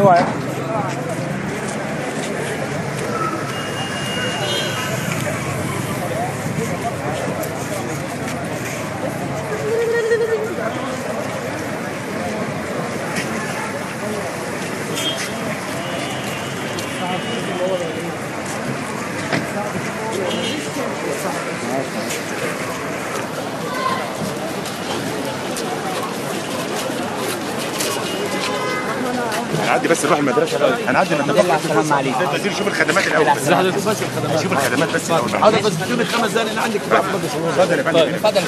رايك؟ هنعدي بس نروح المدرسه الاول هنعدي المدرسه السلام عليكم عايزين نشوف الخدمات الاول بس نشوف الخدمات بس الاول هذا بس ادوني خمس دقايق انا عندي كتاب اتفضل يا فندم اتفضل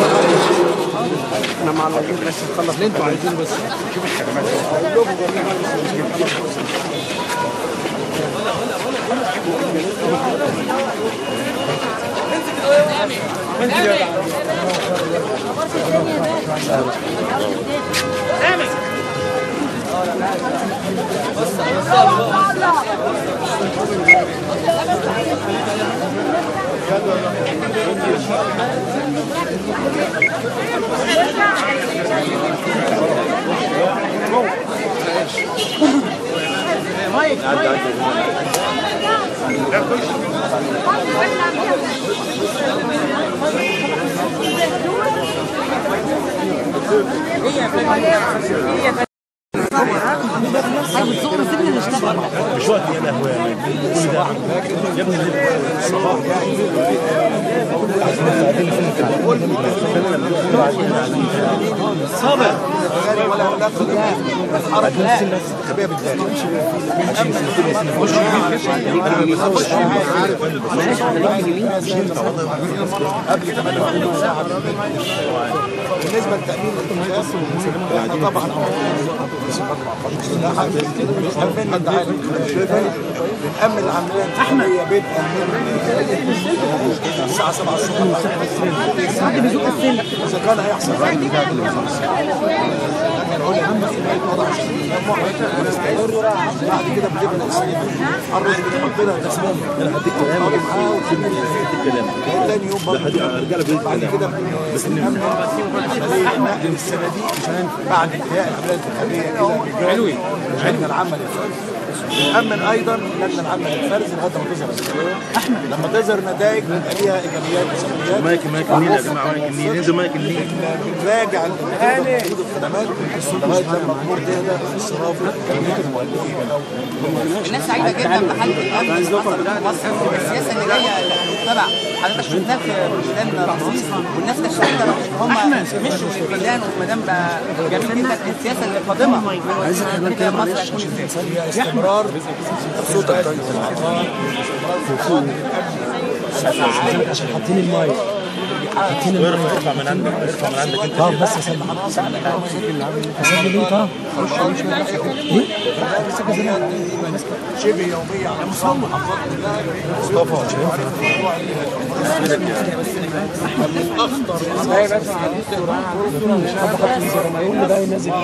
احنا مع الراجل بس نخلص اللي انتوا عايزينه بس شوف الخدمات لا خش مش وقت يا لهوي كل ده يا ابني الصباح صابر ولا لا الحركه خبيها بالذات قبل 48 ساعه بالنسبه لتامين الانفاس احنا طبعا بنأمن الدعايه بنأمن العمليه الانتخابيه بنأمن الساعه 7 الصبح اذا كان هيحصل بعد كده بنبدا نستلم الرز بنحط لها تسميم نقعد معاه وكلام تاني يوم برضه بعد كده بنستلم عمليه نقل الصناديق بعد انتهاء العمليه الانتخابيه الى حلوين اللجنه العامه للفرز بنأمن ايضا اللجنه العامه للفرز لغايه ما تظهر النتائج احمد لما تظهر نتائج بيبقى ليها ايجابيات وسلبيات مايك مايك النيل يا جماعه مايك النيل ننزل مايك النيل بنراجع النتيجه موجود الخدمات لغايه لما الامور تهدى في الصراف والكلمات المؤلفين الناس سعيده جدا بحاله الامن اللي حصل في مصر والسياسه اللي جايه اللي هنتبع حضرتك شفناه في ميدان رمسيس والناس كانت سعيده ان هم مشوا من الميدان والميدان بقى جميل جدا السياسه اللي قادمه من كده مصر هتكون ازاي هي استمرار صوت الطيب عشان حاطين المايك حاطين المايك ارفع من عندك ارفع من عندك انت طب بس اسمع اسجل انت ايه شبه يوميه على مستوى المحافظات كلها مصطفى مش يقول ده ينزل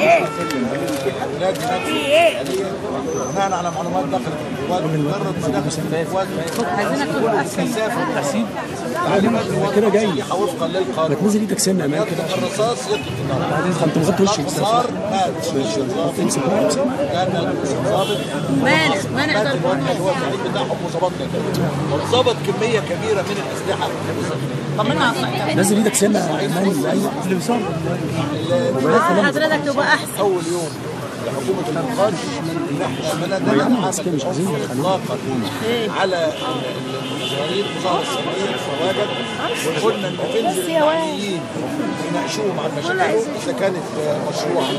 بناء على معلومات داخل القوات مجرد ما دخل القوات كثافه تحسين تعليمات كده جاي وفقا للقانون تنزل ايدك سنه امان كده عشان الرصاص يطلق النار انت مغطي وشك بس صار مات امسك معايا امسك كان الضابط مانع مانع مات الوقت اللي هو التعليم بتاعهم وظبطنا وظبط كميه كبيره من الاسلحه طمنا على الصحه نزل ايدك سنه امان لاي اللي بيصور حضرتك تبقى احسن اول يوم لحكومه الانقاذ ان احنا بدانا نحاسب اطلاقا على المظاهرين مظاهر السلميه الفواجد وقلنا ان تنزل المعنيين يناقشوهم عن مشاكلهم اذا كانت مشروعه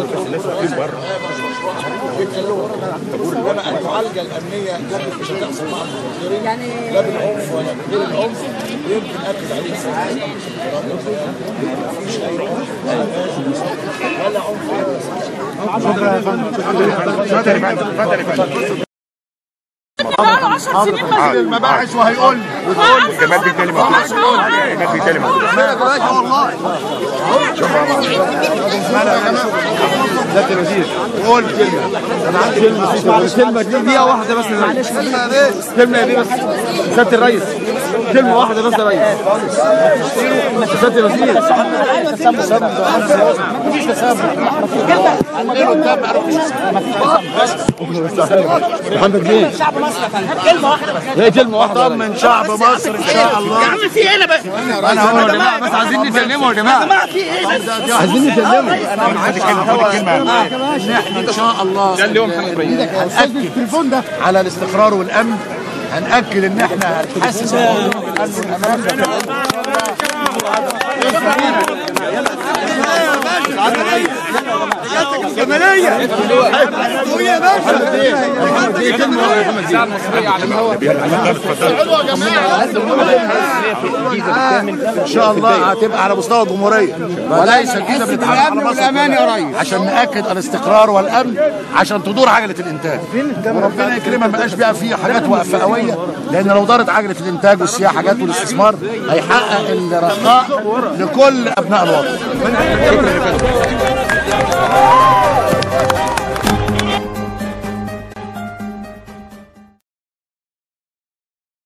يتكلموا انما المعالجه الامنيه كانت مش هتحصل مع المظاهرين يعني لا بالعنف ولا بغير العنف يمكن اكد عليه مفيش اي عنف ولا عنف اتفضل يا فندم اتفضل يا فندم بقاله 10 سنين حاضر. المباحث وهيقول لي جمال بيتكلم اهو جمال بيتكلم اهو انا دلوقتي والله ذات الوزير قول كلمه انا عندي كلمه كلمه دقيقه واحده بس كلمه يا بيه كلمه يا بيه بس سياده الرئيس كلمه واحده بس يا ريس سياده الوزير مفيش تسامح عندنا قدام محمد بيه شعب مصر يا فندم كلمه واحده بس هي كلمه واحده طمن شعب مصر ان شاء الله يا عم في ايه انا بقى انا هو يا جماعه بس عايزين نكلمه يا جماعه جماعه في ايه عايزين نكلمه انا عندي كلمه خد الكلمه ان احنا ان شاء الله ده اليوم هنأكد التليفون ده على الاستقرار والامن هنأكد ان احنا هنحسس الامن والامان ان شاء الله هتبقى على مستوى الجمهوريه وليس الجيزه بتتعامل على مصر والأمان يا كلها. عشان ناكد الاستقرار والامن عشان تدور عجله الانتاج وربنا يكرمها ما يبقاش بقى فيه حاجات وقفاويه لان لو دارت عجله الانتاج والسياحه جت والاستثمار هيحقق الرخاء لكل ابناء الوطن